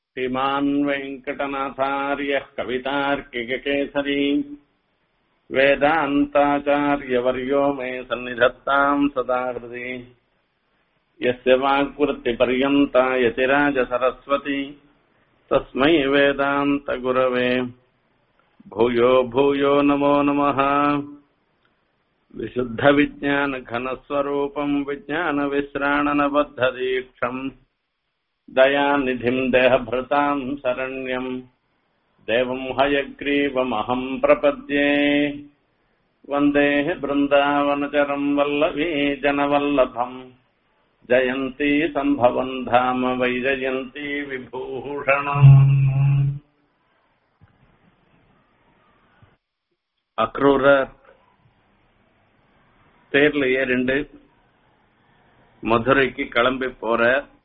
श्रीमान् वेङ्कटनाथार्यः कवितार्किककेसरी वेदान्ताचार्यवर्यो मे सन्निधत्ताम् सदा हृदि यस्य वाक्वृत्तिपर्यन्ता यतिराजसरस्वती तस्मै वेदान्तगुरवे भूयो भूयो नमो नमः विशुद्धविज्ञानघनस्वरूपम् विज्ञानविश्राणनबद्धदीक्षम् दयानिधिम् देहभृताम् शरण्यम् देवम् हयग्रीवमहम् प्रपद्ये वन्दे बृन्दावनचरम् वल्लवी जनवल्लभम् जयन्ती सम्भवम् धाम वैजयन्ती विभूषणम् அக்ரூரர் தேர்ல ஏறிண்டு மதுரைக்கு கிளம்பி போற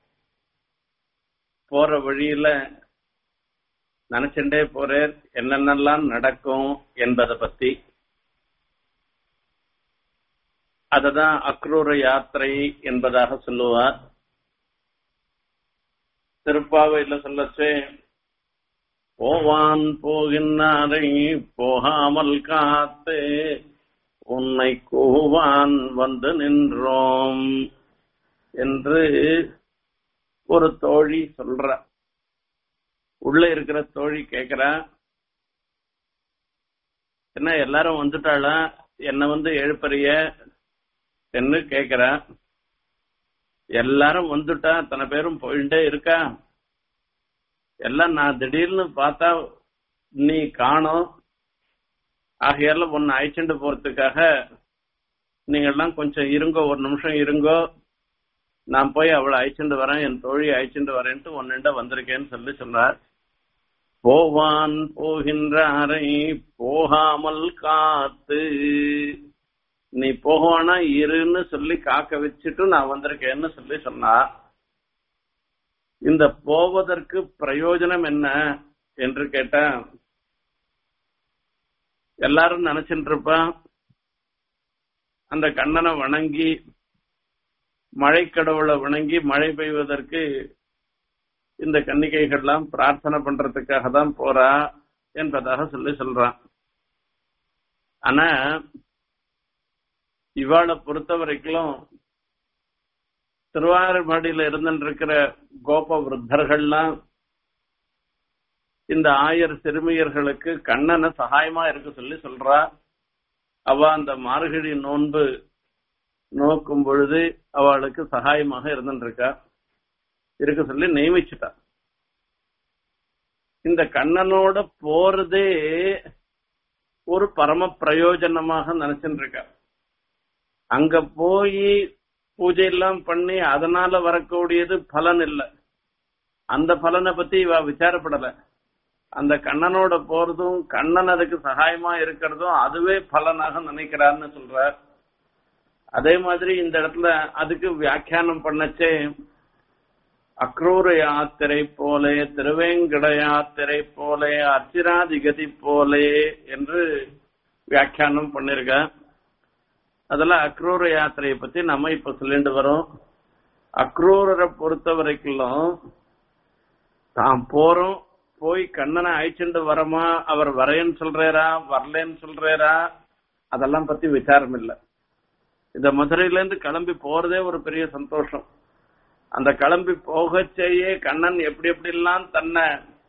போற வழியில நினைச்சுட்டே போறார் என்னென்னலாம் நடக்கும் என்பதை பத்தி அததான் அக்ரூர யாத்திரை என்பதாக சொல்லுவார் திருப்பாவையில சொல்லச்சே போவான் போகின்றாரை போகாமல் காத்து உன்னை கூவான் வந்து நின்றோம் என்று ஒரு தோழி சொல்ற உள்ள இருக்கிற தோழி கேக்குறா என்ன எல்லாரும் வந்துட்டாளா என்ன வந்து எழுப்பறிய என்று கேக்குறா எல்லாரும் வந்துட்டா அத்தனை பேரும் போயிட்டே இருக்கா எல்லாம் நான் திடீர்னு பார்த்தா நீ காணும் ஆகையால ஒன்னு அழைச்சிட்டு போறதுக்காக நீங்க எல்லாம் கொஞ்சம் இருங்கோ ஒரு நிமிஷம் இருங்கோ நான் போய் அவளை அழைச்சிட்டு வரேன் என் தோழி அழைச்சிட்டு வரேன்ட்டு ஒன்னுண்ட வந்திருக்கேன்னு சொல்லி சொன்னார் போவான் போகின்றாரை போகாமல் காத்து நீ போகவானா இருன்னு சொல்லி காக்க வச்சுட்டு நான் வந்திருக்கேன்னு சொல்லி சொன்னா இந்த போவதற்கு பிரயோஜனம் என்ன என்று கேட்டா எல்லாரும் நினைச்சிட்டு இருப்பா அந்த கண்ணனை வணங்கி மழை கடவுளை வணங்கி மழை பெய்வதற்கு இந்த கன்னிகைகள்லாம் பிரார்த்தனை பண்றதுக்காக தான் போறா என்பதாக சொல்லி சொல்றான் ஆனா இவாளை பொறுத்த வரைக்கும் திருவாரூர்பாடியில இருந்துருக்கிற கோப விருத்தர்கள்லாம் இந்த ஆயர் சிறுமியர்களுக்கு கண்ணனை சகாயமா இருக்க சொல்லி சொல்றா அவ அந்த மார்கழி நோன்பு நோக்கும் பொழுது அவளுக்கு சகாயமாக இருந்துருக்கா இருக்க சொல்லி நியமிச்சுட்டா இந்த கண்ணனோட போறதே ஒரு பரம பிரயோஜனமாக நினைச்சுட்டு இருக்கா அங்க போய் பூஜை எல்லாம் பண்ணி அதனால வரக்கூடியது பலன் இல்லை அந்த பலனை பத்தி இவ விசாரப்படல அந்த கண்ணனோட போறதும் கண்ணன் அதுக்கு சகாயமா இருக்கிறதும் அதுவே பலனாக நினைக்கிறான்னு சொல்ற அதே மாதிரி இந்த இடத்துல அதுக்கு வியாக்கியானம் பண்ணச்சே அக்ரூர யாத்திரை போலே திருவேங்கட யாத்திரை போலே அர்ச்சிராதிகதி போலே என்று வியாக்கியானம் பண்ணிருக்க அதுல அக்ரூர யாத்திரையை பத்தி நம்ம இப்ப சொல்லிட்டு வரோம் அக்ரூரரை பொறுத்த வரைக்கும் தான் போறோம் போய் கண்ணனை அழைச்சிட்டு வரமா அவர் வரேன்னு சொல்றாரா வரலன்னு சொல்றாரா அதெல்லாம் பத்தி விசாரம் இல்லை இந்த மதுரையில இருந்து கிளம்பி போறதே ஒரு பெரிய சந்தோஷம் அந்த கிளம்பி போகச்சேயே கண்ணன் எப்படி எப்படி எல்லாம் தன்னை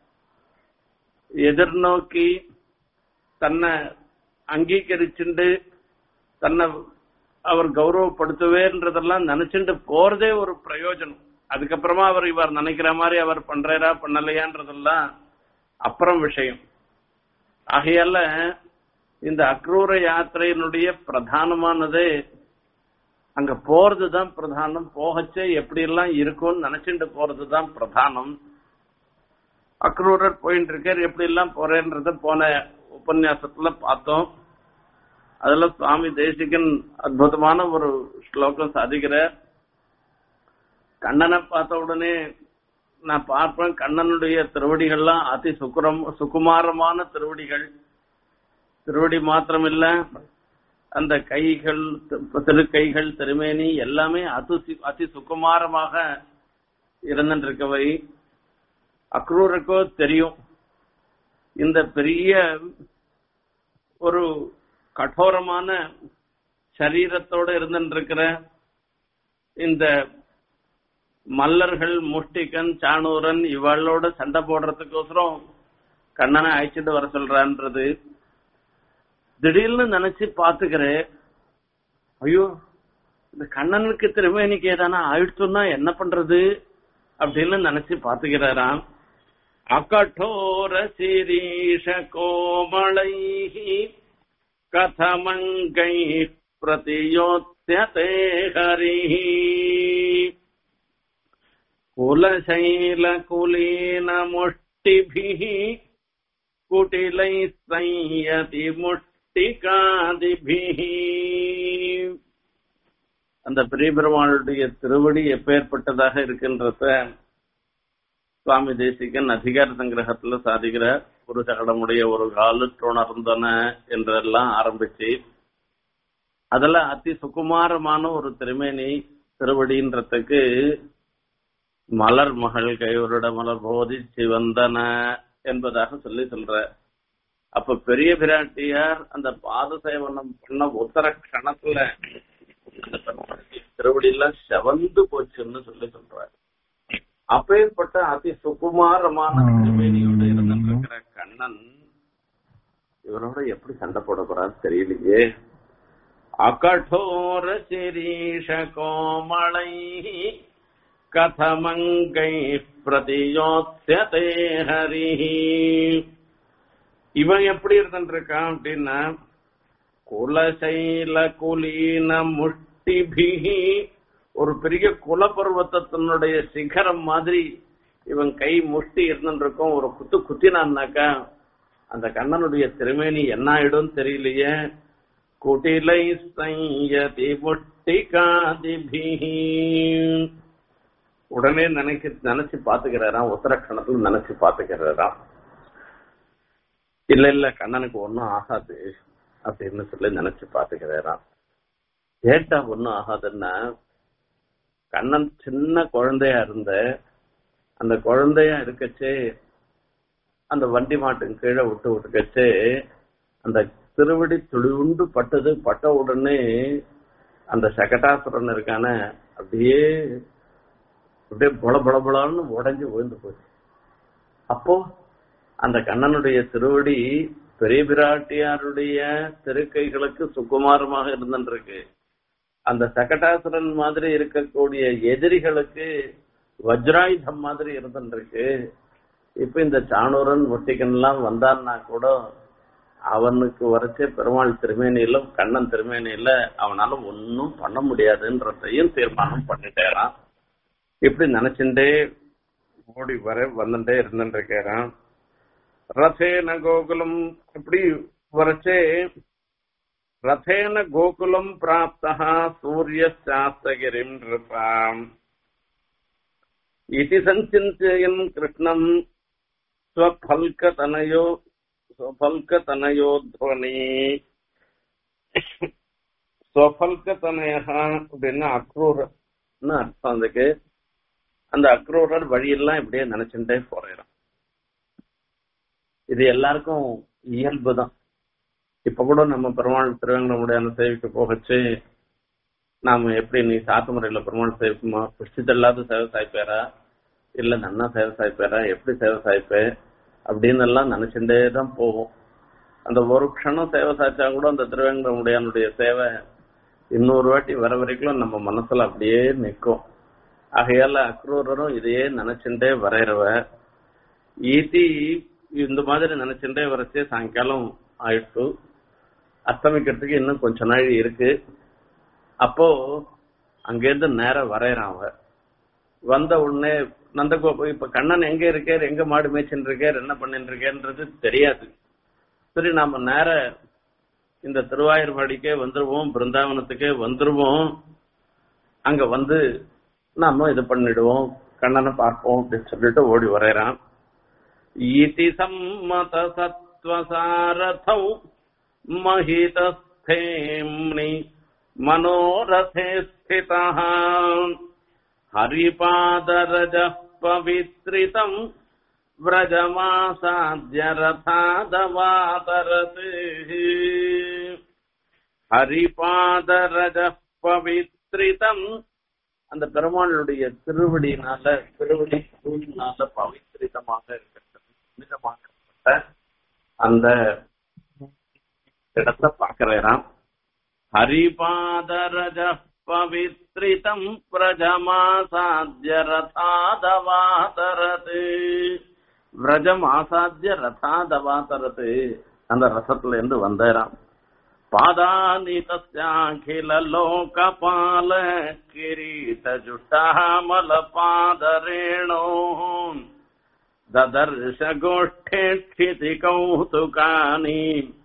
எதிர்நோக்கி தன்னை அங்கீகரிச்சுண்டு தன்னை அவர் கௌரவப்படுத்துவேன்றதெல்லாம் நினைச்சுட்டு போறதே ஒரு பிரயோஜனம் அதுக்கப்புறமா அவர் இவர் நினைக்கிற மாதிரி அவர் பண்றாரா பண்ணலையான்றதெல்லாம் அப்புறம் விஷயம் ஆகையால இந்த அக்ரூர யாத்திரையினுடைய பிரதானமானது அங்க போறதுதான் பிரதானம் போகச்சே எப்படி எல்லாம் இருக்கும்னு நினைச்சுட்டு போறதுதான் பிரதானம் அக்ரூரர் போயிட்டு இருக்கார் எப்படி எல்லாம் போறேன்றத போன உபன்யாசத்துல பார்த்தோம் அதுல சுவாமி தேசிகன் அற்புதமான ஒரு ஸ்லோகம் சாதிக்கிற கண்ணனை பார்த்த உடனே நான் பார்ப்பேன் கண்ணனுடைய திருவடிகள்லாம் அதி சுக்குரம் சுகுமாரமான திருவடிகள் திருவடி மாத்திரம் இல்ல அந்த கைகள் திருக்கைகள் திருமேனி எல்லாமே அதி அதி சுகுமாரமாக இருந்துருக்கவை அக்ரூருக்கோ தெரியும் இந்த பெரிய ஒரு கடோரமான சரீரத்தோட இருந்துருக்கிற இந்த மல்லர்கள் முஷ்டிகன் சாணூரன் இவளோட சண்டை போடுறதுக்கோசரம் கண்ணனை அழைச்சிட்டு வர சொல்றான்றது திடீர்னு நினைச்சு பாத்துக்கிறேன் ஐயோ இந்த கண்ணனுக்கு திருமேனிக்கு ஏதானா ஆயிடுச்சுன்னா என்ன பண்றது அப்படின்னு நினைச்சு பாத்துக்கிறாராம் அகட்டோர சிரீஷ கோமளை கதமங்கை பிரதியோத்தியதே ஹரி குலசைல குலீன முஷ்டிபிः குட்டிலை சையதி முஷ்டிகாதிபிः அந்த பெரிய பெருமாளுடைய திருவடி எப்பேற்பட்டதாக இருக்கின்றத சுவாமி தேசிகன் அதிகார சங்கிரகத்துல சாதிக்கிற ஒரு சகடமுடைய ஒரு காலு துணர்ந்தன என்றெல்லாம் ஆரம்பிச்சு அதுல அதி சுகுமாரமான ஒரு திருமேனி திருவடின்றதுக்கு மலர் மகள் கைவருட மலர் போதி சிவந்தன என்பதாக சொல்லி சொல்ற அப்ப பெரிய பிராட்டியார் அந்த பாத சேவனம் பண்ண உத்தர கணத்துல அந்த பெருமாளுடைய திருவடி எல்லாம் செவந்து போச்சுன்னு சொல்லி சொல்றாரு அப்பேற்பட்ட அதி சுகுமாரமான திருமேனியோடு இருந்திருக்கிற கண்ணன் இவரோட எப்படி சண்டை போட போறாரு தெரியலையே அகடோர சிரீஷ கோமளை கதமங்கை பிரதியோத்தியதே ஹரி இவன் எப்படி இருந்துருக்கான் அப்படின்னா குலசைல குலீன முஷ்டிபிகி ஒரு பெரிய குலப்பருவத்தினுடைய சிகரம் மாதிரி இவன் கை முஷ்டி இருந்துருக்கும் ஒரு குத்து குத்தினான்னாக்கா அந்த கண்ணனுடைய திருமேனி என்ன ஆயிடும் தெரியலையே குட்டிலை சையதி முஷ்டி காதிபிகி உடனே நினைக்க நினைச்சு பாத்துக்கிறாராம் உத்தரக்கணத்துல நினைச்சு பாத்துக்கிறாராம் இல்ல இல்ல கண்ணனுக்கு ஒன்னும் ஆகாது அப்படின்னு சொல்லி நினைச்சு பாத்துக்கிறாராம் கேட்டா ஒன்னும் ஆகாதுன்னா கண்ணன் சின்ன குழந்தையா இருந்த அந்த குழந்தையா இருக்கச்சே அந்த வண்டி மாட்டுக்கு கீழே விட்டு விட்டுக்கச்சே அந்த திருவடி துளிவுண்டு பட்டது பட்ட உடனே அந்த சகட்டாசுரன் இருக்கான அப்படியே அப்படியே பொல பொல பொலன்னு உடஞ்சு விழுந்து போச்சு அப்போ அந்த கண்ணனுடைய திருவடி பெரிய பிராட்டியாருடைய திருக்கைகளுக்கு சுகுமாரமாக இருந்துருக்கு அந்த சகட்டாசுரன் மாதிரி இருக்கக்கூடிய எதிரிகளுக்கு வஜ்ராயுதம் மாதிரி இருந்துருக்கு இப்ப இந்த சாணூரன் முட்டிகன் எல்லாம் வந்தான்னா கூட அவனுக்கு வரைச்சே பெருமாள் திருமேனியில கண்ணன் திருமேனியில அவனால ஒன்னும் பண்ண முடியாதுன்றதையும் தீர்மானம் பண்ணிட்டேறான் இப்படி நினைச்சுட்டே ஓடி வர வந்துட்டே இருந்துருக்கிறான் ரதேன கோகுலம் இப்படி வரைச்சே ரதேன கோகுலம் பிராப்தா சூரிய சாஸ்தகிரிம் நிருபாம் இதி சஞ்சிந்தயன் கிருஷ்ணம் ஸ்வபல்கதனயோ ஸ்வபல்கதனயோ துவனி ஸ்வபல்கதனயா அப்படின்னா அக்ரூரன்னு அர்த்தம் அதுக்கு அந்த அக்ரூரர் வழியெல்லாம் இப்படியே நினைச்சுட்டே போறான் இது எல்லாருக்கும் இயல்பு தான் இப்ப கூட நம்ம பெருமாள் திருவேங்கடமுடியான சேவைக்கு போகச்சு நாம எப்படி நீ சாத்து முறையில பெருமாள் சேவிக்குமா புஷ்டித்தல்லாத சேவை சாய்ப்பேரா இல்ல நன்னா சேவை சாய்ப்பேரா எப்படி சேவை சாய்ப்பே அப்படின்னு எல்லாம் நினைச்சுட்டே தான் போவோம் அந்த ஒரு க்ஷணம் சேவை சாய்ச்சா கூட அந்த திருவேங்கடமுடியானுடைய சேவை இன்னொரு வாட்டி வர வரைக்கும் நம்ம மனசுல அப்படியே நிற்கும் ஆகையால அக்ரூரரும் இதையே நினைச்சுட்டே வரைகிறவ ஈட்டி இந்த மாதிரி நினைச்சுட்டே வரைச்சே சாயங்காலம் ஆயிட்டு அஸ்தமிக்கிறதுக்கு இன்னும் கொஞ்ச நாள் இருக்கு அப்போ அங்கேருந்து நேரம் வரையறான் அவ வந்த உடனே நந்தகோபு இப்ப கண்ணன் எங்க இருக்கார் எங்க மாடு மேய்ச்சின்னு இருக்கார் என்ன பண்ணிட்டு இருக்கேன்றது தெரியாது சரி நாம நேர இந்த திருவாயூர்பாடிக்கே வந்துருவோம் பிருந்தாவனத்துக்கே வந்துருவோம் அங்க வந்து நாம இது பண்ணிடுவோம் கண்ணனை பார்ப்போம் அப்படின்னு சொல்லிட்டு ஓடி வரையறான் இதி சம்மத சத்வசாரதௌ महितस्थेम्नि मनोरथे स्थितः हरिपादरजः पवित्रितम् व्रजमासाद्य रथादवातरत् ஹரிபாதரஜ பவித்ரிதம் அந்த பெருமாளுடைய திருவடியினால திருவடி தூணினால பவித்ரிதமாக இருக்கின்றது புனிதமாக்கப்பட்ட அந்த இடத்தை பார்க்கிறேன் ஹரிபாதரஜ பவித்ரிதம் பிரஜமாசாத்திய ரதாதவாதரது விரஜம் ஆசாத்திய ரதாதவாதரது அந்த ரசத்துல இருந்து வந்தேராம் பாதானி தஸ்யாகில லோகபால கிரீட ஜுட்டாமல பாதரேணோ ददर्श गोष्ठे क्षिति कौतुकानि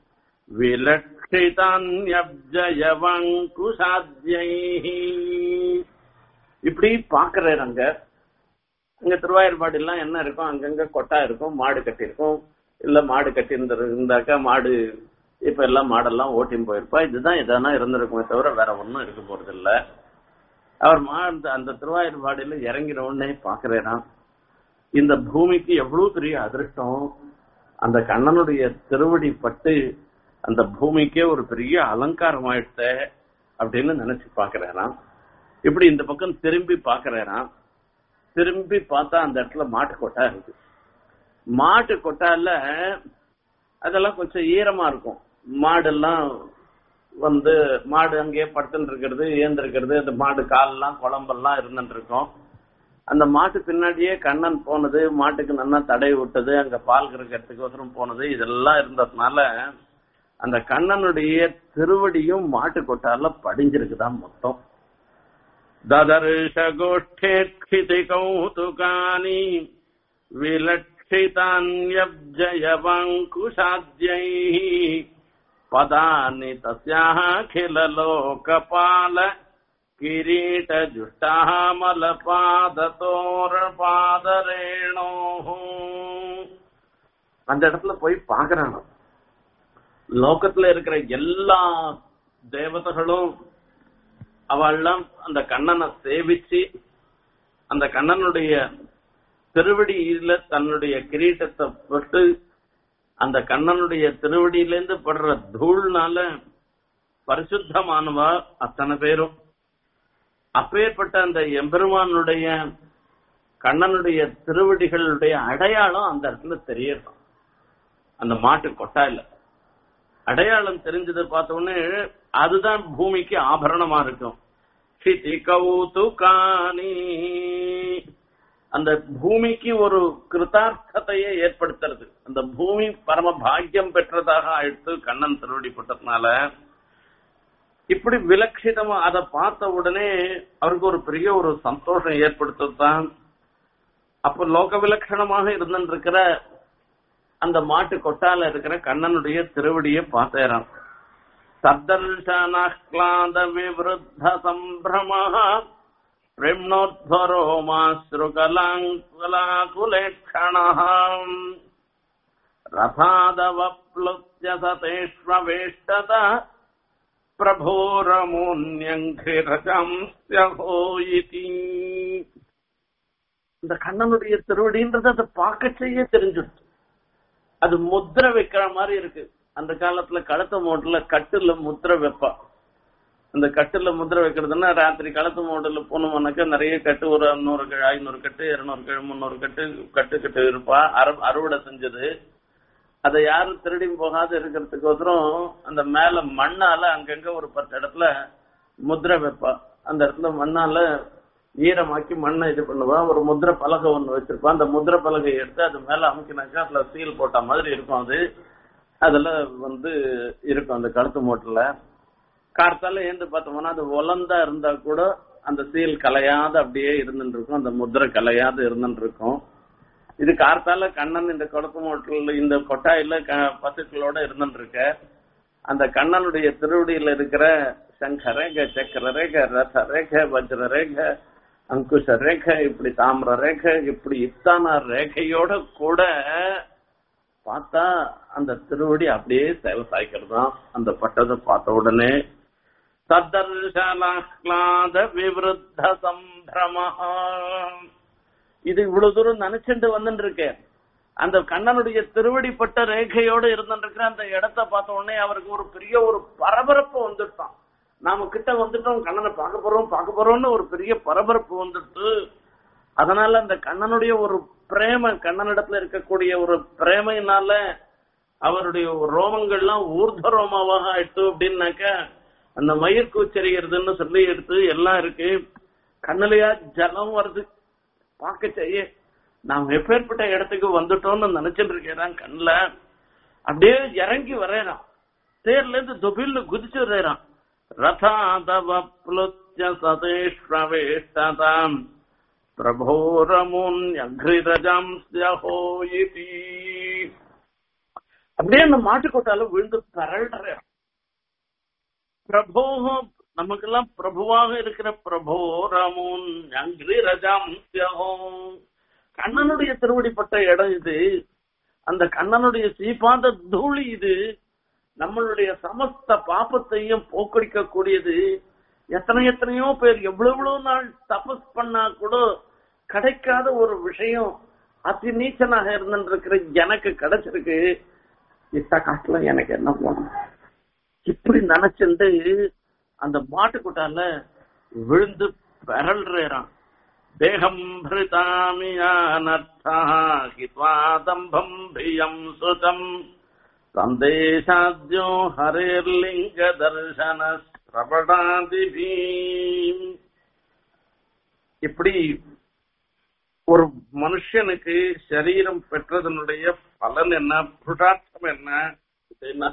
விலட்சிதான்யப்ஜயவங்குசாத்யைः இப்படி பாக்குறாங்க அங்க திருவாயூர்பாடு எல்லாம் என்ன இருக்கும் அங்கங்க கொட்டா இருக்கும் மாடு கட்டி இருக்கும் இல்ல மாடு கட்டி இருந்தாக்கா மாடு இப்ப எல்லாம் மாடெல்லாம் ஓட்டின்னு போயிருப்பா இதுதான் எதனா இருந்திருக்குமே தவிர வேற ஒண்ணும் இருக்க போறது இல்ல அவர் மா அந்த திருவாயூர்பாடியில இறங்கிற உடனே பாக்குறேன் இந்த பூமிக்கு எவ்வளவு பெரிய அதிர்ஷ்டம் அந்த கண்ணனுடைய திருவடி பட்டு அந்த பூமிக்கே ஒரு பெரிய அலங்காரம் ஆயிடுத்த அப்படின்னு நினைச்சு பாக்குறேனா இப்படி இந்த பக்கம் திரும்பி பாக்குறேனா திரும்பி பார்த்தா அந்த இடத்துல மாட்டு கொட்டா இருக்கு மாட்டு கொட்டால அதெல்லாம் கொஞ்சம் ஈரமா இருக்கும் மாடெல்லாம் வந்து மாடு அங்கேயே படுத்துட்டு இருக்கிறது ஏந்திருக்கிறது அந்த மாடு காலெல்லாம் குழம்பெல்லாம் இருந்துட்டு இருக்கும் அந்த மாட்டு பின்னாடியே கண்ணன் போனது மாட்டுக்கு நல்லா தடை விட்டது அங்க பால் கறக்கிறதுக்கோசரம் போனது இதெல்லாம் இருந்ததுனால அந்த கண்ணனுடைய திருவடியும் மாட்டு கொட்டால படிஞ்சிருக்குதான் மொத்தம் ததர்ஷ கோஷ்டேட்சிதி கௌதுகானி விலட்சிதான்யப்ஜயவங்குஷாத்யை பதானி தஸ்யாகில லோகபால கிரீட ஜுஷ்டாமல பாதத்தோர பாதரேணோ அந்த இடத்துல போய் பாக்குறாங்க லோகத்துல இருக்கிற எல்லா தேவதைகளும் அவெல்லாம் அந்த கண்ணனை சேவிச்சு அந்த கண்ணனுடைய திருவடியில தன்னுடைய கிரீட்டத்தை பட்டு அந்த கண்ணனுடைய திருவடியிலேருந்து படுற தூள்னால பரிசுத்தமானவா அத்தனை பேரும் அப்பேற்பட்ட அந்த எம்பெருமானுடைய கண்ணனுடைய திருவடிகளுடைய அடையாளம் அந்த இடத்துல தெரியணும் அந்த மாட்டு கொட்டாயில அடையாளம் தெரிஞ்சதை பார்த்த உடனே அதுதான் பூமிக்கு ஆபரணமா இருக்கும் சிதி கௌதுகானி அந்த பூமிக்கு ஒரு கிருதார்த்தத்தையே ஏற்படுத்துறது அந்த பூமி பரம பாக்கியம் பெற்றதாக ஆயிடுத்து கண்ணன் திருவடிப்பட்டதுனால இப்படி விலட்சிதமா அதை பார்த்த உடனே அவருக்கு ஒரு பெரிய ஒரு சந்தோஷம் ஏற்படுத்தத்தான் அப்ப லோக விலட்சணமாக இருந்திருக்கிற அந்த மாட்டு கொட்டால இருக்கிற கண்ணனுடைய திருவடியை பார்த்தேறான் சத்தர்ஷனாஹ்லாத விவருத்த சம்பிரம பிரம்னோத்வரோமாஸ்ருகலாங்குலேक्षण रथादवप्लुत्य सतेष्वेष्टत பிரபோரமூன்யங்கிரஜம்ஸ்யஹோ இதி இந்த கண்ணனுடைய திருவடின்றது அதை பார்க்க செய்ய தெரிஞ்சுட்டு அது முத்திரை வைக்கிற மாதிரி இருக்கு அந்த காலத்துல கழுத்து மூட்டுல கட்டுல முத்திரை வைப்பா அந்த கட்டுல முத்திரை வைக்கிறதுன்னா ராத்திரி கழுத்து மூட்டுல போனோம்னாக்கா நிறைய கட்டு ஒரு நூறு கட்டு ஐநூறு கட்டு இருநூறு கட்டு முந்நூறு கட்டு கட்டு கட்டு இருப்பா அறு அறுவடை செஞ்சது அதை யாரும் திருடி போகாத இருக்கிறதுக்கோசரம் அந்த மேல மண்ணால அங்கங்க ஒரு பத்து இடத்துல முத்திரை வைப்பா அந்த இடத்துல மண்ணால ஈரமாக்கி மண்ணை இது பண்ணுவா ஒரு முத்திரை பலகை ஒண்ணு வச்சிருப்பா அந்த முத்திரை பலகை எடுத்து அது மேல அமுக்கினாக்கா அதுல சீல் போட்ட மாதிரி இருக்கும் அது அதுல வந்து இருக்கும் அந்த கழுத்து மூட்டில் கார்த்தால ஏந்து பார்த்தோம்னா அது உலந்தா இருந்தா கூட அந்த சீல் கலையாத அப்படியே இருந்துட்டு இருக்கும் அந்த முத்திரை கலையாத இருந்துட்டு இருக்கும் இது கார்த்தால கண்ணன் இந்த கொடத்து மூட்டில் இந்த கொட்டாயில பசுக்களோட இருந்துட்டு இருக்க அந்த கண்ணனுடைய திருவடியில இருக்கிற சங்கர ரேக சக்கர ரேக ரத ரேக வஜ்ர ரேக அங்குஷ ரேக இப்படி தாமிர ரேக இப்படி இத்தான ரேகையோட கூட பார்த்தா அந்த திருவடி அப்படியே சேவை சாய்க்கிறது தான் அந்த பட்டத்தை பார்த்த உடனே சத்தர்ஷலாஹ்லாத விவருத்த சம்பிரம இது இவ்வளவு தூரம் நினைச்சுட்டு வந்துட்டு இருக்கேன் அந்த கண்ணனுடைய திருவடிப்பட்ட ரேகையோடு இருந்துருக்கிற அந்த இடத்த பார்த்த உடனே அவருக்கு ஒரு பெரிய ஒரு பரபரப்பு வந்துட்டான் நாம கிட்ட வந்துட்டோம் கண்ணனை பார்க்க போறோம் பார்க்க போறோம்னு ஒரு பெரிய பரபரப்பு வந்துட்டு அதனால அந்த கண்ணனுடைய ஒரு பிரேம கண்ணனிடத்துல இருக்கக்கூடிய ஒரு பிரேமையினால அவருடைய ரோமங்கள்லாம் ஊர்த ரோமாவாக ஆயிட்டு அப்படின்னாக்க அந்த மயிர் கூச்சரிகிறதுன்னு சொல்லி எடுத்து எல்லாம் இருக்கு கண்ணுலயா ஜலம் வருது பார்க்க செய்ய நாம் எப்பேற்பட்ட இடத்துக்கு வந்துட்டோம்னு நினைச்சிட்டு இருக்கிறான் கண்ணுல அப்படியே இறங்கி வரையறான் தேர்ல இருந்து தொபில்னு குதிச்சு வரையறான் ரதாதவப்ளுத்ய சதேஷ்வவேஷ்டதாம் பிரபோரமுன் அக்ரிரஜம் ஸ்யஹோயிதி அப்படியே அந்த மாட்டுக்கொட்டால விழுந்து பரல்ற பிரபோ நமக்கெல்லாம் பிரபுவாக இருக்கிற பிரபோ ரமுன் அக்ரிரஜம் ஸ்யஹோ கண்ணனுடைய திருவடிப்பட்ட இடம் இது அந்த கண்ணனுடைய சீபாந்த தூளி இது நம்மளுடைய சமஸ்த பாப்பத்தையும் போக்கடிக்க கூடியது எத்தனை எத்தனையோ பேர் எவ்வளவு எவ்வளவு நாள் தபஸ் பண்ணா கூட கிடைக்காத ஒரு விஷயம் அதி நீச்சனாக இருந்திருக்கிற எனக்கு கிடைச்சிருக்கு இத்த காட்டுல எனக்கு என்ன போனோம் இப்படி நினைச்சுட்டு அந்த மாட்டுக்குட்டால விழுந்து பெறல்றான் தேகம் பிரிதாமியானர்த்தா ஹித்வா தம்பம் பிரியம் சுதம் சந்தேசாத்யோ ஹரேர்லிங்க தர்சன பிரபடாதிபி இப்படி ஒரு மனுஷனுக்கு சரீரம் பெற்றதனுடைய பலன் என்ன புருஷார்த்தம் என்ன அப்படின்னா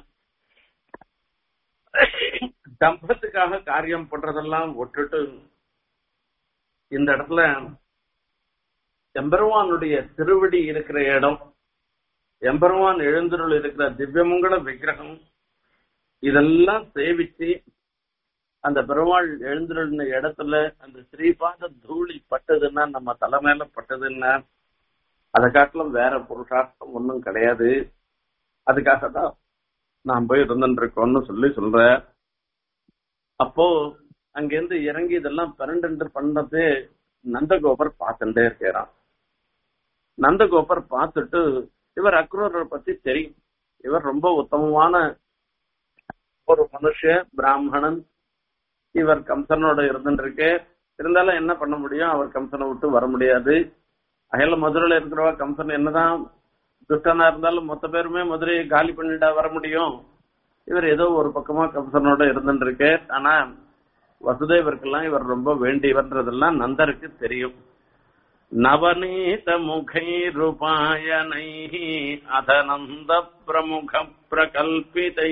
தம்பத்துக்காக காரியம் பண்றதெல்லாம் விட்டுட்டு இந்த இடத்துல எம்பெருமானுடைய திருவடி இருக்கிற இடம் எம்பெருமான் எழுந்தருள் இருக்கிற திவ்யமங்கல விக்கிரகம் இதெல்லாம் சேவிச்சு அந்த பெருமாள் எழுந்திருந்த இடத்துல அந்த ஸ்ரீபாத தூளி பட்டதுன்னா நம்ம தலை மேல பட்டதுன்னா அதை காட்டிலும் வேற புருஷார்த்தம் ஒன்றும் கிடையாது அதுக்காக தான் நான் போய் இருந்துட்டு இருக்கோம்னு சொல்லி சொல்ற அப்போ அங்கிருந்து இறங்கி இதெல்லாம் பன்னெண்டு பண்ணது நந்தகோபர் பார்த்துட்டே இருக்கிறான் நந்தகோபர் பார்த்துட்டு இவர் அக்ரூரை பத்தி தெரியும் இவர் ரொம்ப உத்தமமான ஒரு மனுஷ பிராமணன் இவர் கம்சனோட இருந்துருக்கு இருந்தாலும் என்ன பண்ண முடியும் அவர் கம்சனை விட்டு வர முடியாது அயல மதுரையில இருக்கிறவா கம்சன் என்னதான் துஷ்டனா இருந்தாலும் மொத்த பேருமே மதுரையை காலி பண்ணிட்டா வர முடியும் இவர் ஏதோ ஒரு பக்கமா கம்சனோட இருந்துருக்கு ஆனா வசுதேவருக்கெல்லாம் இவர் ரொம்ப வேண்டியவன்றதெல்லாம் நந்தருக்கு தெரியும் நவநீத முகைருபாயனை அதநந்த பிரமுக பிரகல்பிதை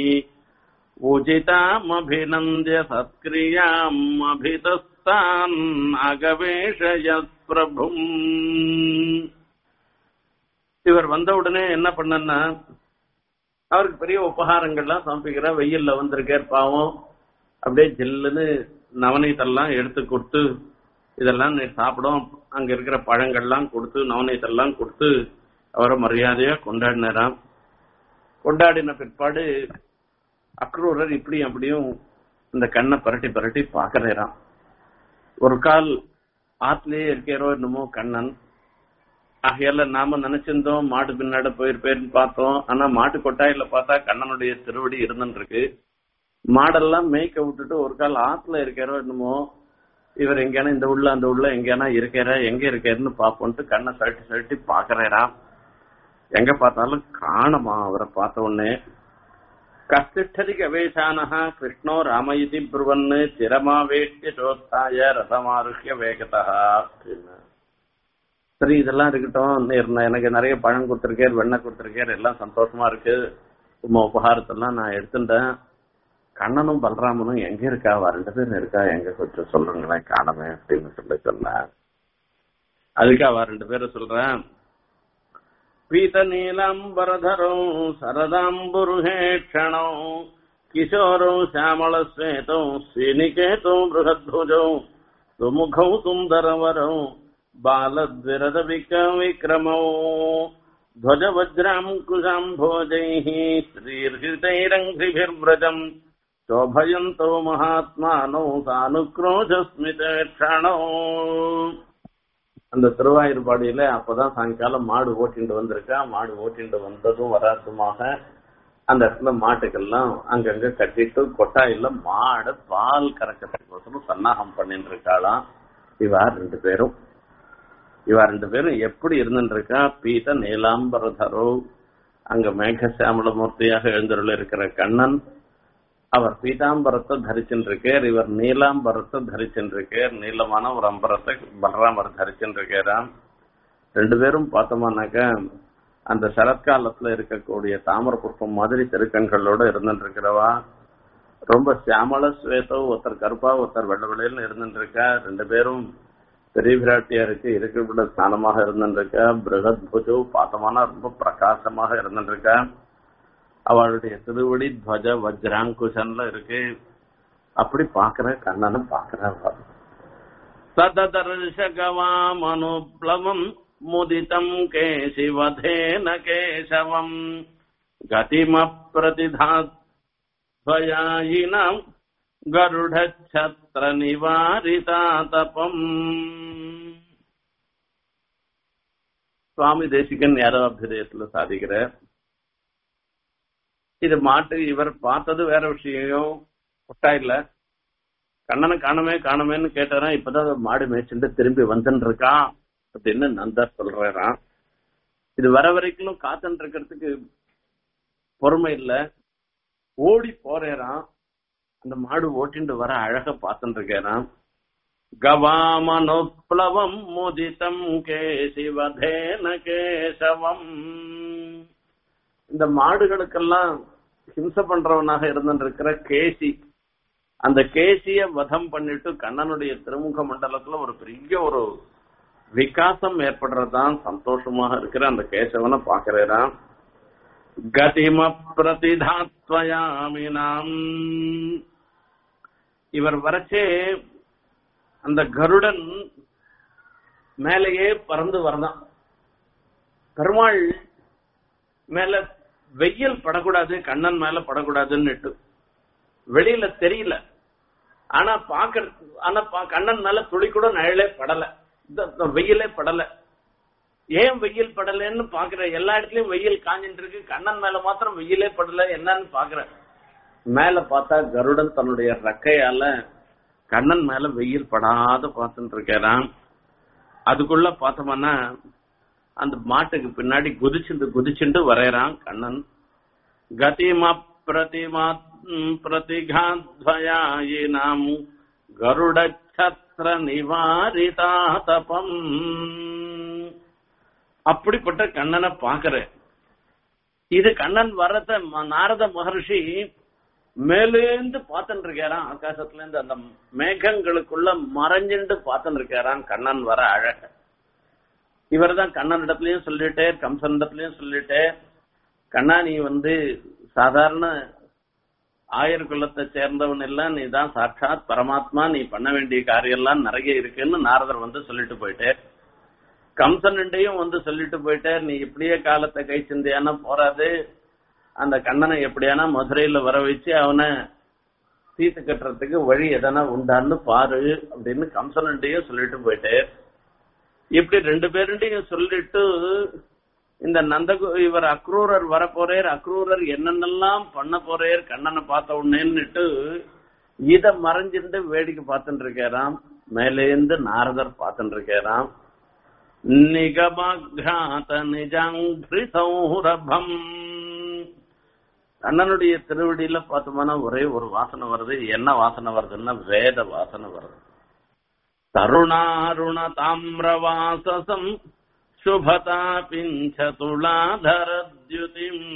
உஜிதாமபிநந்திய சத்கிரியாம் அபிதஸ்தான் அகவேஷயத் பிரபும் இவர் வந்த உடனே என்ன பண்ணன்னா அவருக்கு பெரிய உபகாரங்கள்லாம் சமர்ப்பிக்கிற வெயில்ல வந்திருக்கார் பாவம் அப்படியே ஜில்லுன்னு நவநீதெல்லாம் எடுத்து கொடுத்து இதெல்லாம் நீ சாப்பிடும் அங்க இருக்கிற பழங்கள்லாம் கொடுத்து நவநீதெல்லாம் கொடுத்து அவரை மரியாதையா கொண்டாடினாராம் கொண்டாடின பிற்பாடு அக்ரூரர் இப்படி அப்படியும் இந்த கண்ணை பரட்டி பரட்டி பாக்குறாராம் ஒரு கால் ஆத்துலயே இருக்கிறோ என்னமோ கண்ணன் ஆகையால நாம நினைச்சிருந்தோம் மாடு பின்னாடி போயிருப்பேன்னு பார்த்தோம் ஆனா மாட்டு கொட்டாயில பார்த்தா கண்ணனுடைய திருவடி இருந்துருக்கு மாடெல்லாம் மேய்க்க விட்டுட்டு ஒரு கால் ஆத்துல இருக்கிறோ என்னமோ இவர் எங்கேனா இந்த உள்ள அந்த உள்ள எங்கேனா இருக்கிற எங்க இருக்காருன்னு பாப்போன்ட்டு கண்ணை சழட்டி சழட்டி பாக்குறாராம் எங்க பார்த்தாலும் காணமா அவரை பார்த்த உடனே கஸ்திஷ்டதி கவேஷானஹ கிருஷ்ணோ ராமயிதி புருவன்னு சிரமாவேஷ்ய சோத்தாய ரசமாருஷ்ய வேகதா அப்படின்னு சரி இதெல்லாம் இருக்கட்டும் நீர் நான் எனக்கு நிறைய பழம் கொடுத்துருக்கேன் வெண்ணெய் கொடுத்துருக்கேன் எல்லாம் சந்தோஷமா இருக்கு உமா உபகாரத்தெல்லாம் நான் எடுத்துட்டேன் கண்ணனும் பலராமனும் எங்க இருக்கா அவ ரெண்டு பேரும் இருக்கா எங்க கொஞ்சம் சொல்லுங்களேன் காணமே அப்படின்னு சொல்லி சொன்னேன் அதுக்கு அவ ரெண்டு பேரும் சொல்றேன் பீத நீலாம்பரதரோ சரதாம்புருஹேஷணோ கிஷோரோ சியாமள ஸ்வேதோ ஸ்ரீநிகேதோ பிருகத்புஜோ சுமுகௌ சுந்தரவரோ बालद्विरद विक्रमौ ध्वजवज्राङ्कुशाम्भोजैः श्रीर्हृतैरङ्घ्रिभिर्व्रजम् शोभयन्तौ महात्मानौ सानुक्रोशस्मितेक्षणौ அந்த திருவாயூர்பாடியில அப்பதான் சாயங்காலம் மாடு ஓட்டிண்டு வந்திருக்கா மாடு ஓட்டிண்டு வந்ததும் வராதுமாக அந்த இடத்துல மாட்டுக்கெல்லாம் அங்கங்க கட்டிட்டு கொட்டாயில மாடை பால் கறக்கிறதுக்கோசரம் சன்னாகம் பண்ணிட்டு இருக்காளாம் இவா ரெண்டு பேரும் இவா ரெண்டு பேரும் எப்படி இருந்துட்டு இருக்கா பீத நீலாம்பரதரோ அங்க மேகசியாமல மூர்த்தியாக எழுந்தருள் இருக்கிற கண்ணன் அவர் பீதாம்பரத்தை தரிச்சுருக்கார் இவர் நீலாம்பரத்தை தரிச்சுருக்கார் நீளமான ஒரு அம்பரத்தை பலராமர் தரிச்சுருக்காராம் ரெண்டு பேரும் பார்த்தோம்னாக்க அந்த சரத்காலத்துல இருக்கக்கூடிய தாமர புஷ்பம் மாதிரி திருக்கண்களோட இருந்துட்டு இருக்கிறவா ரொம்ப சியாமல ஸ்வேதோ ஒருத்தர் கருப்பா ஒருத்தர் வெள்ள வெள்ளையில இருந்துட்டு இருக்கா ரெண்டு பேரும் பெரிய பிராட்டியாருக்கு இருக்கிற ஸ்நானமாக இருந்துட்டு இருக்கா பிரகத் புஜு பார்த்தோம்னா ரொம்ப பிரகாசமாக இருந்துட்டு இருக்கா அவளுடைய திருவடி துவஜ வஜ்ராங்குஷன்ல இருக்கு அப்படி பாக்குற கண்ணனை பாக்குறவா சததர்ஷகவாமனுப்ளவம் முதிதம் கேசிவதேன கேசவம் கதிமப்பிரதிதாத்வயாயினம் கருடச்சத்திர நிவாரிதாதபம் சுவாமி தேசிகன் யாரோ அபிதயத்துல சாதிக்கிறார் இது மாட்டு இவர் பார்த்தது வேற விஷயம் கொட்டா இல்ல கண்ணனை காணமே காணமேன்னு கேட்டாரா இப்பதான் மாடு மேய்ச்சிட்டு திரும்பி வந்துன்னு இருக்கான் அப்படின்னு நந்தர் சொல்றாராம் இது வர வரைக்கும் காத்துட்டு இருக்கிறதுக்கு பொறுமை இல்ல ஓடி போறேறான் அந்த மாடு ஓட்டிண்டு வர அழக பார்த்துட்டு இருக்கேறான் கவாமனுப்ளவம் முதிதம் கேசிவதேன கேசவம் இந்த மாடுகளுக்கெல்லாம் ஹிம்சை பண்றவனாக இருந்திருக்கிற கேசி அந்த கேசிய வதம் பண்ணிட்டு கண்ணனுடைய திருமுக மண்டலத்துல ஒரு பெரிய ஒரு விகாசம் ஏற்படுறதுதான் சந்தோஷமாக இருக்கிற அந்த கேசவனை பாக்குறான் கதிம பிரதிதாத்வயாமினாம் இவர் வரைச்சே அந்த கருடன் மேலேயே பறந்து வரதான் பெருமாள் மேல வெயில் படக்கூடாது கண்ணன் மேல படக்கூடாதுன்னு வெளியில தெரியல ஆனா பாக்க ஆனா கண்ணன் மேல துளி கூட நிழலே படல வெயிலே படல ஏன் வெயில் படலன்னு பாக்குற எல்லா இடத்துலயும் வெயில் காஞ்சிட்டு இருக்கு கண்ணன் மேல மாத்திரம் வெயிலே படல என்னன்னு பாக்குற மேல பார்த்தா கருடன் தன்னுடைய ரெக்கையால கண்ணன் மேல வெயில் படாத பார்த்துட்டு இருக்கிறான் அதுக்குள்ள பார்த்தோம்னா அந்த மாட்டுக்கு பின்னாடி குதிச்சுண்டு குதிச்சுண்டு வரையறான் கண்ணன் கதிம பிரதிமா பிரதிகாத்வயாயினாம் கருட சத்திர நிவாரிதாதபம் அப்படிப்பட்ட கண்ணனை பாக்குறேன் இது கண்ணன் வரத நாரத மகர்ஷி மேலேந்து பார்த்துட்டு இருக்காராம் ஆகாசத்துல இருந்து அந்த மேகங்களுக்குள்ள மறைஞ்சுண்டு பார்த்துட்டு இருக்காராம் கண்ணன் வர அழக இவர் தான் கண்ணன் இடத்துலயும் சொல்லிட்டே கம்சன் இடத்துலயும் சொல்லிட்டே கண்ணா நீ வந்து சாதாரண ஆயர் குலத்தை சேர்ந்தவன் எல்லாம் நீ தான் சாட்சாத் பரமாத்மா நீ பண்ண வேண்டிய காரியம் எல்லாம் நிறைய இருக்குன்னு நாரதர் வந்து சொல்லிட்டு போயிட்டே கம்சன்டையும் வந்து சொல்லிட்டு போயிட்டே நீ இப்படியே காலத்தை கை சிந்தியானா போறாது அந்த கண்ணனை எப்படியானா மதுரையில வர வச்சு அவனை தீத்து கட்டுறதுக்கு வழி எதனா உண்டான்னு பாரு அப்படின்னு கம்சன்டையும் சொல்லிட்டு போயிட்டே இப்படி ரெண்டு பேருண்டையும் சொல்லிட்டு இந்த நந்த இவர் அக்ரூரர் வர போறேர் அக்ரூரர் என்னென்னலாம் பண்ண போறேர் கண்ணனை பார்த்த உடனேன்னுட்டு இத மறைஞ்சிருந்து வேடிக்கை பார்த்துட்டு இருக்காராம் மேலேந்து நாரதர் பார்த்துட்டு இருக்காராம் நிகமக்ராத நிஜாங்கிரி சௌரபம் கண்ணனுடைய திருவடியில பார்த்தோம்னா ஒரே ஒரு வாசனை வருது என்ன வாசனை வருதுன்னா வேத வாசனை வருது தருணாருண தாமிரவாசசம் சுபதா பிஞ்ச துளாதரத்யுதிம்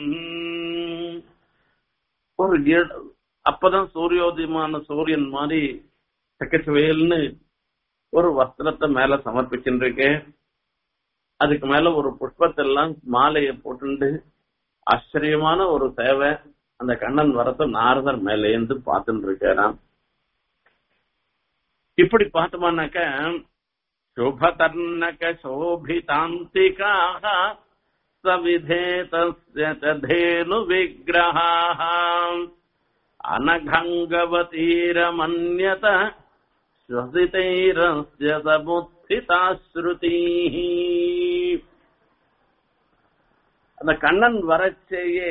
ஒரு அப்பதான் சூரியோதயமான சூரியன் மாதிரி சக்கச்சுவேல்னு ஒரு வஸ்திரத்தை மேல சமர்ப்பிச்சுருக்கேன் அதுக்கு மேல ஒரு புஷ்பத்தெல்லாம் மாலையை போட்டுண்டு ஆச்சரியமான ஒரு சேவை அந்த கண்ணன் வரத்த நாரதர் மேலேந்து பார்த்துட்டு இருக்காராம் இப்படி பார்த்தோம்னாக்க शुभतर्णक शोभितान्तिकाः सविधेतस्य च धेनुविग्रहाः अनघङ्गवतीरमन्यत श्वसितैरस्य समुत्थितैर्मुखैः ஸ்திதா ஸ்ருதி அந்த கண்ணன் வரச்சேயே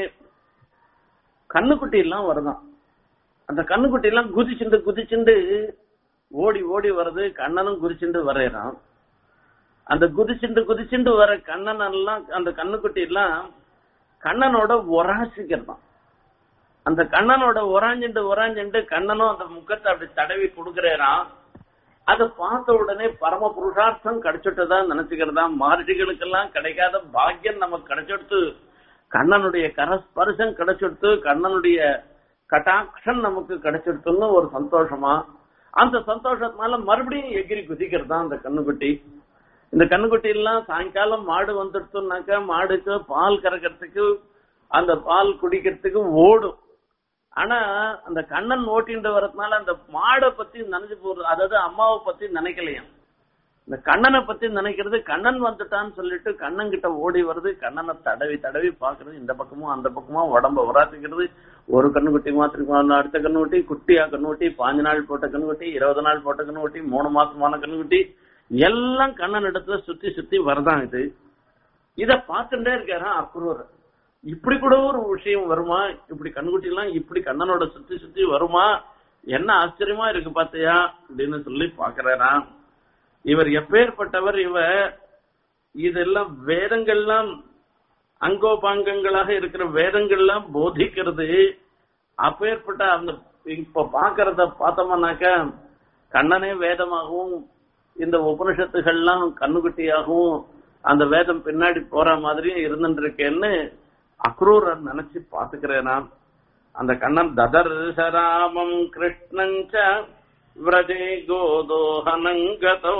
கண்ணுக்குட்டி எல்லாம் வருதான் அந்த கண்ணுக்குட்டி எல்லாம் குதிச்சுண்டு குதிச்சுண்டு ஓடி ஓடி வருது கண்ணனும் குதிச்சுண்டு வரையறான் அந்த குதிச்சுண்டு குதிச்சுண்டு வர கண்ணன் எல்லாம் அந்த கண்ணுக்குட்டி எல்லாம் கண்ணனோட ஒராசிக்கிறதான் அந்த கண்ணனோட ஒராஞ்சுண்டு ஒராஞ்சுண்டு கண்ணனும் அந்த முகத்தை அப்படி தடவி கொடுக்கறான் அதை பார்த்த உடனே பரம புருஷார்த்தம் கிடைச்சிட்டதா நினைச்சுக்கிறதா மகர்ஷிகளுக்கெல்லாம் கிடைக்காத பாக்கியம் நமக்கு கிடைச்சிடுத்து கண்ணனுடைய கரஸ்பர்சம் கிடைச்சிடுத்து கண்ணனுடைய கட்டாட்சம் நமக்கு கிடைச்சிடுத்துன்னு ஒரு சந்தோஷமா அந்த சந்தோஷத்தினால மறுபடியும் எகிரி குதிக்கிறதா அந்த கண்ணுக்குட்டி இந்த கண்ணுக்குட்டி எல்லாம் சாயங்காலம் மாடு வந்துடுத்துனாக்கா மாடுக்கு பால் கறக்கிறதுக்கு அந்த பால் குடிக்கிறதுக்கு ஓடும் ஆனா அந்த கண்ணன் ஓட்டிட்டு வரதுனால அந்த மாடை பத்தி நினைச்சு போறது அதாவது அம்மாவை பத்தி நினைக்கலையாம் இந்த கண்ணனை பத்தி நினைக்கிறது கண்ணன் வந்துட்டான்னு சொல்லிட்டு கண்ணன் கிட்ட ஓடி வருது கண்ணனை தடவி தடவி பாக்குறது இந்த பக்கமும் அந்த பக்கமும் உடம்ப உராத்திக்கிறது ஒரு கண்ணுக்குட்டி மாத்திரம் அடுத்த கண்ணுக்குட்டி குட்டியா கண்ணுக்குட்டி பாஞ்சு நாள் போட்ட கண்ணுக்குட்டி இருபது நாள் போட்ட கண்ணுக்குட்டி மூணு மாசமான கண்ணுக்குட்டி எல்லாம் கண்ணன் இடத்துல சுத்தி சுத்தி வரதான் இது இத பார்த்துட்டே இருக்காரா அக்ரூர் இப்படி கூட ஒரு விஷயம் வருமா இப்படி கண்ணுக்குட்டி எல்லாம் இப்படி கண்ணனோட சுத்தி சுத்தி வருமா என்ன ஆச்சரியமா இருக்கு பாத்தியா அப்படின்னு சொல்லி பாக்குறாராம் இவர் எப்பேற்பட்டவர் இவர் இதெல்லாம் வேதங்கள்லாம் அங்கோபாங்கங்களாக இருக்கிற வேதங்கள்லாம் போதிக்கிறது அப்பேற்பட்ட அந்த இப்ப பாக்குறத பார்த்தோம்னாக்க கண்ணனே வேதமாகவும் இந்த உபனிஷத்துகள்லாம் கண்ணுக்குட்டியாகவும் அந்த வேதம் பின்னாடி போற மாதிரியும் இருந்துட்டு இருக்கேன்னு அக்ரூரர் நினைச்சு பாத்துக்கிறேனா அந்த கண்ணன் ததர்சராமம் கிருஷ்ணஞ்ச விரஜே கோதோஹனங்கதௌ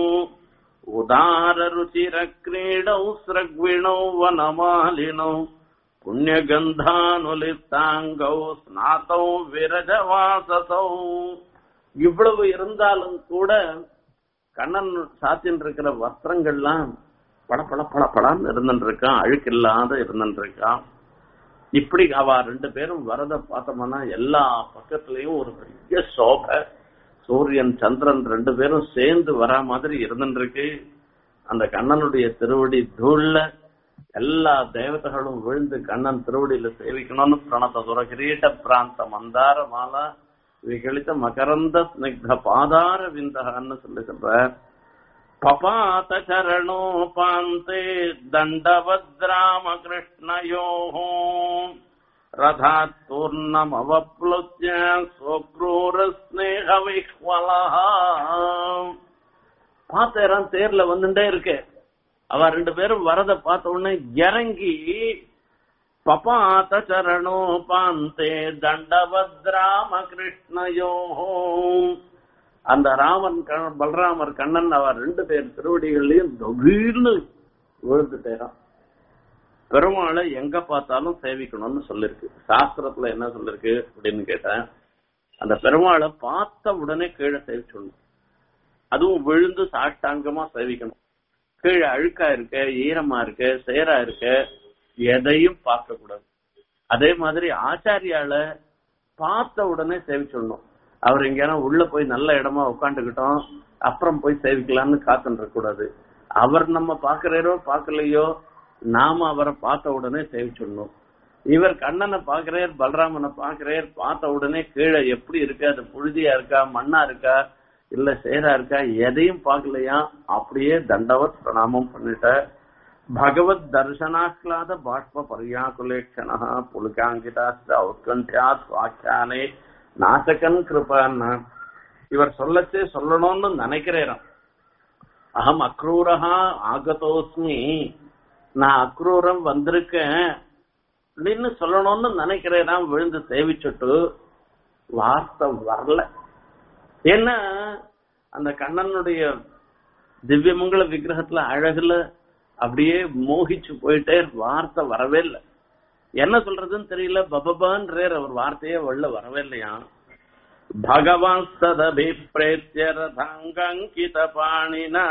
உதார ருச்சிர கிரீடௌ ஸ்ரக்விணௌ வனமாலினௌ புண்ணியகந்தானுலித்தாங்கௌ ஸ்நாதௌ விரஜவாசசௌ இவ்வளவு இருந்தாலும் கூட கண்ணன் சாத்தின் இருக்கிற வஸ்திரங்கள்லாம் பட பட பட படான்னு இருந்துட்டு இருக்கான் அழுக்கு இல்லாத இருந்துட்டு இருக்கான் இப்படி அவ ரெண்டு பேரும் வரத பார்த்தோம்னா எல்லா பக்கத்துலயும் ஒரு பெரிய சோபை சூரியன் சந்திரன் ரெண்டு பேரும் சேர்ந்து வரா மாதிரி இருந்துட்டு இருக்கு அந்த கண்ணனுடைய திருவடி தூள்ல எல்லா தேவதைகளும் விழுந்து கண்ணன் திருவடியில சேவிக்கணும்னு பிரணத துர கிரீட பிராந்த மந்தார மாலா விகலித மகரந்த ஸ்னிக்த பாதார விந்தகன்னு சொல்லி சொல்ற பபாத சரணோபாந்தே தண்டவத்ராம கிருஷ்ணயோ ரதாத் பூர்ணமவப்ளுத்ய சோக்ரூர ஸ்னேக விஹ்வலா பார்த்தேரான் தேர்ல வந்துட்டே இருக்கு அவ ரெண்டு பேரும் வரத பார்த்த உடனே இறங்கி பபாத சரணோபாந்தே தண்டவத்ராம கிருஷ்ணயோ அந்த ராமன் கண்ணன் பலராமர் கண்ணன் அவர் ரெண்டு பேர் திருவடிகள்லயும் தொகீர்னு விழுந்துட்டேரான் பெருமாளை எங்க பார்த்தாலும் சேவிக்கணும்னு சொல்லிருக்கு சாஸ்திரத்துல என்ன சொல்லிருக்கு அப்படின்னு கேட்டேன் அந்த பெருமாளை பார்த்த உடனே கீழே சேவிச்சணும் அதுவும் விழுந்து சாஷ்டாங்கமா சேவிக்கணும் கீழே அழுக்கா இருக்க ஈரமா இருக்க சேரா இருக்க எதையும் பார்க்க கூடாது அதே மாதிரி ஆச்சாரியால பார்த்த உடனே சேவிச்சிடணும் அவர் எங்கேனா உள்ள போய் நல்ல இடமா உட்காந்துக்கிட்டோம் அப்புறம் போய் சேவிக்கலாம்னு காத்துட்டு இருக்க கூடாது அவர் நம்ம பாக்குறாரோ பாக்கலையோ நாம அவரை பார்த்த உடனே சேவிச்சிடணும் இவர் கண்ணனை பாக்குறார் பலராமனை பாக்குறார் பார்த்த உடனே கீழே எப்படி இருக்கு அது புழுதியா இருக்கா மண்ணா இருக்கா இல்ல சேரா இருக்கா எதையும் பார்க்கலையா அப்படியே தண்டவத் பிரணாமம் பண்ணிட்ட பகவத் தர்சனாஹ்லாத பாஷ்ப பரியாகுலேக்ஷணா புலுகாங்கிதாஸ்த உத்கண்டியாத் வாக்கியானே நாசகன் கிருபான்னா இவர் சொல்லச்சே சொல்லணும்னு நினைக்கிறேன் அகம் அக்ரூரஹா ஆகதோஸ்மி நான் அக்ரூரம் வந்திருக்கேன் அப்படின்னு சொல்லணும்னு நினைக்கிறேன் விழுந்து சேவிச்சுட்டு வார்த்தை வரல ஏன்னா அந்த கண்ணனுடைய திவ்யமங்கல விக்கிரகத்துல அழகுல அப்படியே மோகிச்சு போயிட்டே வார்த்தை வரவே இல்லை என்ன சொல்றதுன்னு தெரியல பபபான்றேர் அவர் வார்த்தையே வெளில வரவே இல்லையா பகவான் சதபிப்ரேத்திய ரதாங்கங்கித பாணினா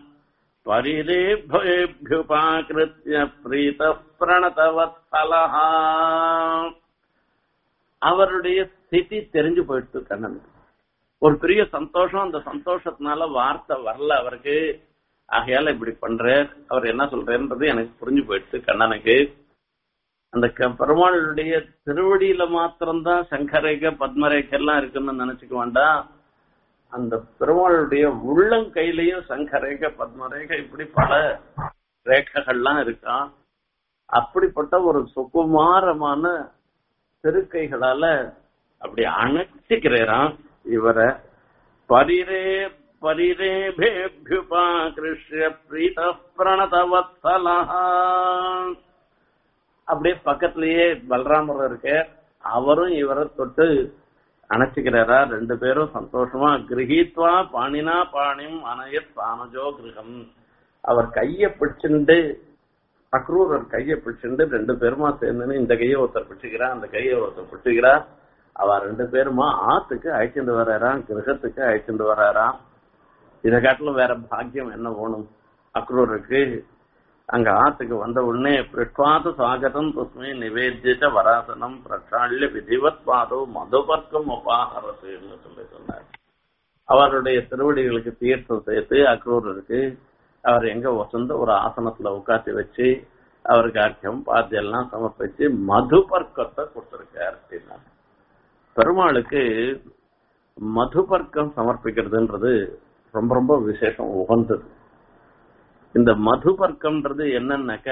பரிதேபியுபாகிருத்திய பிரீத பிரணதவத்சலஹா அவருடைய ஸ்திதி தெரிஞ்சு போயிடுச்சு கண்ணனுக்கு ஒரு பெரிய சந்தோஷம் அந்த சந்தோஷத்தினால வார்த்தை வரல அவருக்கு ஆகையால இப்படி பண்ற அவர் என்ன சொல்றேன்றது எனக்கு புரிஞ்சு போயிடுச்சு கண்ணனுக்கு அந்த க- பெருமாளுடைய திருவடியில மாத்திரம்தான் சங்கரேகை பத்மரேகை எல்லாம் இருக்குன்னு நினைச்சுக்க வேண்டாம் அந்த பெருமாளுடைய உள்ளங்கையிலையும் சங்கரேகை பத்மரேகை இப்படி பல ரேகைகள்லாம் இருக்கான் அப்படிப்பட்ட ஒரு சுகுமாரமான திருக்கைகளால அப்படி அணைச்சிக்கிறான் இவரை பரிரே பரிரேபேபியுபாகிருஷ்ய பிரீத பிரணதவத்சலா அப்படியே பக்கத்திலேயே பலராமர் இருக்க அவரும் இவரை தொட்டு அணைச்சிக்கிறாரா ரெண்டு பேரும் சந்தோஷமா கிரகித்வா பாணினா பாணிம் அனயத் பானஜோ கிரகம் அவர் கைய பிடிச்சுண்டு அக்ரூரர் கைய பிடிச்சுண்டு ரெண்டு பேருமா சேர்ந்துன்னு இந்த கையை ஒருத்தர் பிடிச்சுக்கிறா அந்த கையை ஒருத்தர் பிடிச்சுக்கிறா அவ ரெண்டு பேருமா ஆத்துக்கு அழைச்சிட்டு வர்றாராம் கிரகத்துக்கு அழைச்சிட்டு வர்றாராம் இதை காட்டிலும் வேற பாக்கியம் என்ன வேணும் அக்ரூருக்கு அங்க ஆத்துக்கு வந்த உடனே பிருஷ்வாத சுவாகதம் துஸ்மை நிவேத்திய வராசனம் பிரச்சாள்ய விதிவத் பாதோ மதுபர்க்கம் உபாகரத்துன்னு சொல்லி சொன்னார் அவருடைய திருவடிகளுக்கு தீர்த்தம் சேர்த்து அக்ரூரருக்கு அவர் எங்க வசந்த ஒரு ஆசனத்துல உட்காத்தி வச்சு அவருக்கு அர்த்தம் பாத்தியெல்லாம் சமர்ப்பிச்சு மதுபர்க்கத்தை கொடுத்திருக்கார் அப்படின்னா பெருமாளுக்கு மதுபர்க்கம் சமர்ப்பிக்கிறதுன்றது ரொம்ப ரொம்ப விசேஷம் உகந்தது இந்த மதுபர்க்கம்ன்றது என்னன்னாக்க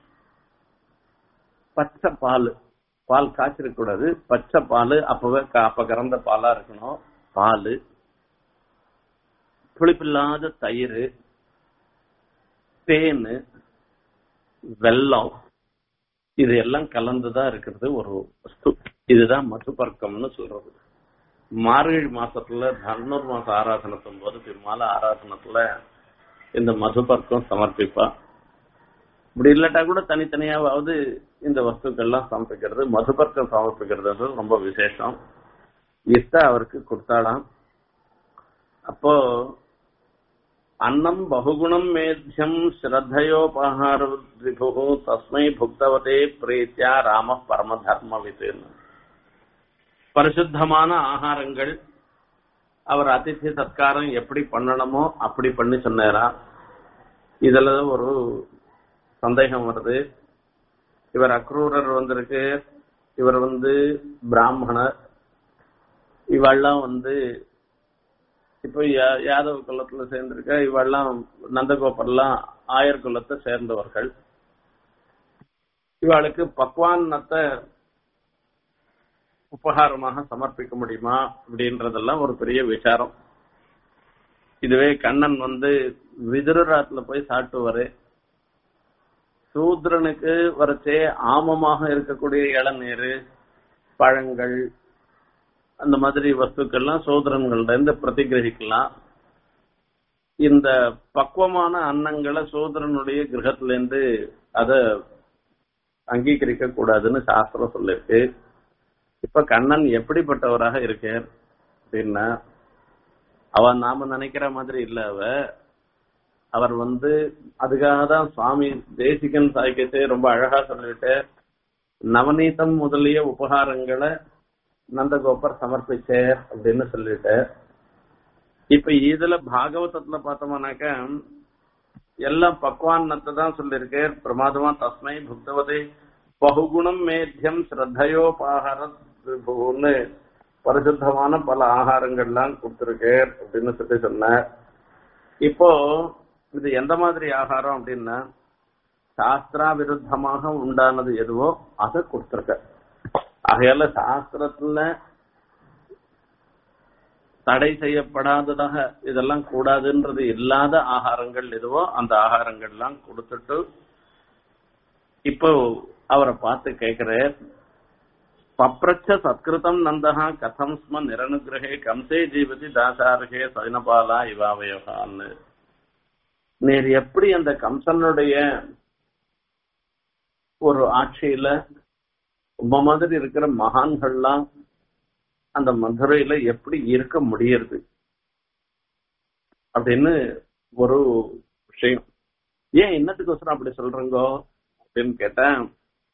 பச்சை பால் பால் காய்ச்சிருக்க கூடாது பச்சை பால் அப்பவே க- அப்ப கறந்த பாலா இருக்கணும் பால் புளிப்பில்லாத தயிர் தேன் வெல்லம் இது எல்லாம் கலந்துதான் இருக்கிறது ஒரு வஸ்து இதுதான் மதுபர்க்கம்னு சொல்றது மார்கழி மாசத்துல தர்ணூர் மாச ஆராதனத்தும் போது பின்னால ஆராதனத்துல இந்த மதுபர்க்கம் சமர்ப்பிப்பா இப்படி இல்லாட்டா கூட தனித்தனியாவது இந்த வஸ்துக்கள்லாம் சமர்ப்பிக்கிறது மதுபர்க்கம் சமர்ப்பிக்கிறது ரொம்ப விசேஷம் இஷ்ட அவருக்கு கொடுத்தாலாம் அப்போ அன்னம் பகுகுணம் மேத்தியம் ஸ்ரத்தையோபகார விபு தஸ்மை புக்தவதே பிரீத்தியா ராம பரம தர்மவித்துன்னு பரிசுத்தமான ஆகாரங்கள் அவர் அதித்தி சத்காரம் எப்படி பண்ணணுமோ அப்படி பண்ணி சொன்னாரா இதுல ஒரு சந்தேகம் வருது இவர் அக்ரூரர் வந்திருக்கு இவர் வந்து பிராமணர் இவெல்லாம் வந்து இப்போ யா- யாதவ குலத்துல சேர்ந்திருக்க இவெல்லாம் நந்தகோபர்லாம் ஆயர் குலத்தை சேர்ந்தவர்கள் இவளுக்கு பக்வான்னத்தை உபகாரமாக சமர்ப்பிக்க முடியுமா அப்படின்றதெல்லாம் ஒரு பெரிய விசாரம் இதுவே கண்ணன் வந்து விதுரராத்துல போய் சாப்பிட்டுவாரு சூத்ரனுக்கு வரச்சே ஆமமாக இருக்கக்கூடிய இளநீர் பழங்கள் அந்த மாதிரி வஸ்துக்கள்லாம் சூத்ரன்கள்ட்ட இருந்து பிரதிகிரகிக்கலாம் இந்த பக்குவமான அன்னங்களை சூத்ரனுடைய கிரகத்துல இருந்து அத அங்கீகரிக்க கூடாதுன்னு சாஸ்திரம் சொல்லிருக்கு இப்ப கண்ணன் எப்படிப்பட்டவராக இருக்கார் அப்படின்னா அவ நாம நினைக்கிற மாதிரி இல்ல அவ அவர் வந்து அதுக்காக தான் சுவாமி தேசிகன் சாய்க்கத்தை ரொம்ப அழகா சொல்லிட்டு நவநீதம் முதலிய உபகாரங்களை நந்தகோபர் சமர்ப்பிச்சார் அப்படின்னு சொல்லிட்டு இப்ப இதுல பாகவதத்துல பார்த்தோம்னாக்க எல்லாம் பக்வான்னத்தை தான் சொல்லியிருக்கு பிரமாதமா தஸ்மை புக்தவதே பகுகுணம் மேத்தியம் ஸ்ரத்தையோபாகார விபுன்னு பரிசுத்தமான பல ஆகாரங்கள்லாம் கொடுத்திருக்கேர் அப்படின்னு சொல்லி சொன்னார் இப்போ இது எந்த மாதிரி ஆகாரம் அப்படின்னா சாஸ்திரா விருத்தமாக உண்டானது எதுவோ அதை கொடுத்திருக்க ஆகையால சாஸ்திரத்துல தடை செய்யப்படாததாக இதெல்லாம் கூடாதுன்றது இல்லாத ஆகாரங்கள் எதுவோ அந்த ஆகாரங்கள்லாம் கொடுத்துட்டு இப்போ அவரை பார்த்து கேட்கிறார் பப்ரச்ச சத்கிருதம் நந்தகா கதம் ஸ்ம நிரனுகிரகே கம்சே ஜீவதி தாசார்கே சைனபாலா இவாவயோகான்னு நீர் எப்படி அந்த கம்சனுடைய ஒரு ஆட்சியில உம்ம மாதிரி இருக்கிற மகான்கள்லாம் அந்த மதுரையில எப்படி இருக்க முடியறது அப்படின்னு ஒரு விஷயம் ஏன் என்னத்துக்கோசரம் அப்படி சொல்றீங்கோ அப்படின்னு கேட்டேன்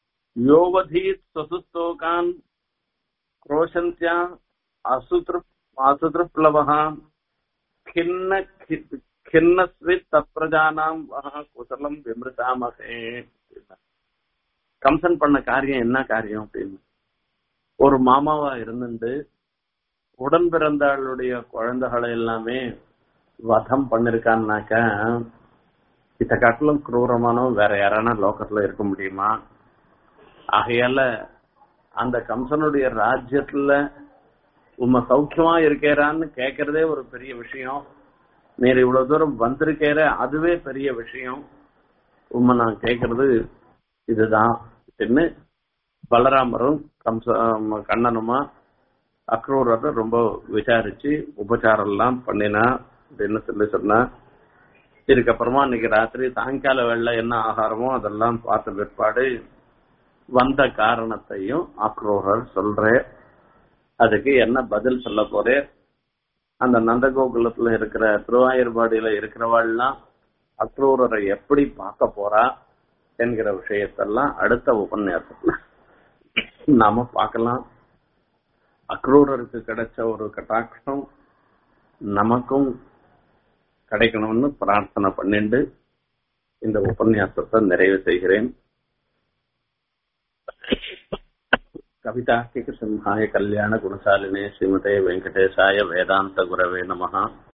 யோவதி சசுஸ்தோகான் குரோஷந்தியா அசுத்ரு வாசுதிருப்ளவः खिन्न खिन्नस्विத் தத்பிரஜானாம் வஹ குசலம் விமிருதாமகே கம்சன் பண்ண காரியம் என்ன காரியம் அப்படின்னு ஒரு மாமாவா இருந்துட்டு உடன் பிறந்தாளுடைய குழந்தைகளை எல்லாமே வதம் பண்ணிருக்கான்னாக்க இத காட்டிலும் குரூரமானவன் வேற யாரானா லோகத்துல இருக்க முடியுமா ஆகையால அந்த கம்சனுடைய ராஜ்யத்துல உம்ம சௌக்கியமா இருக்கேரான்னு கேக்குறதே ஒரு பெரிய விஷயம் நீர் இவ்வளவு தூரம் வந்திருக்கேற அதுவே பெரிய விஷயம் உண்மை நான் கேக்குறது இதுதான் அப்படின்னு பலராமரும் கம்ச கண்ணனுமா அக்ரூரரை ரொம்ப விசாரிச்சு உபச்சாரம் எல்லாம் பண்ணினா அப்படின்னு சொல்லி சொன்னா இதுக்கப்புறமா இன்னைக்கு ராத்திரி சாயங்கால வேலை என்ன ஆகாரமோ அதெல்லாம் பார்த்த பிற்பாடு வந்த காரணத்தையும் அக்ரூரர் சொல்றேன் அதுக்கு என்ன பதில் சொல்ல போறேன் அந்த நந்தகோகுலத்துல இருக்கிற திருவாயூர்பாடியில இருக்கிறவாள்லாம் அக்ரூரரை எப்படி பார்க்க போறா என்கிற விஷயத்தெல்லாம் அடுத்த உபன்யாசத்துல நாம பார்க்கலாம் அக்ரூரருக்கு கிடைச்ச ஒரு கட்டாட்சம் நமக்கும் கிடைக்கணும்னு பிரார்த்தனை பண்ணிண்டு இந்த உபன்யாசத்தை நிறைவு செய்கிறேன் கவிதார்க்கிக சிம்ஹாய கல்யாண குணசாலினே ஸ்ரீமதே வெங்கடேசாய வேதாந்த குரவே நமஹா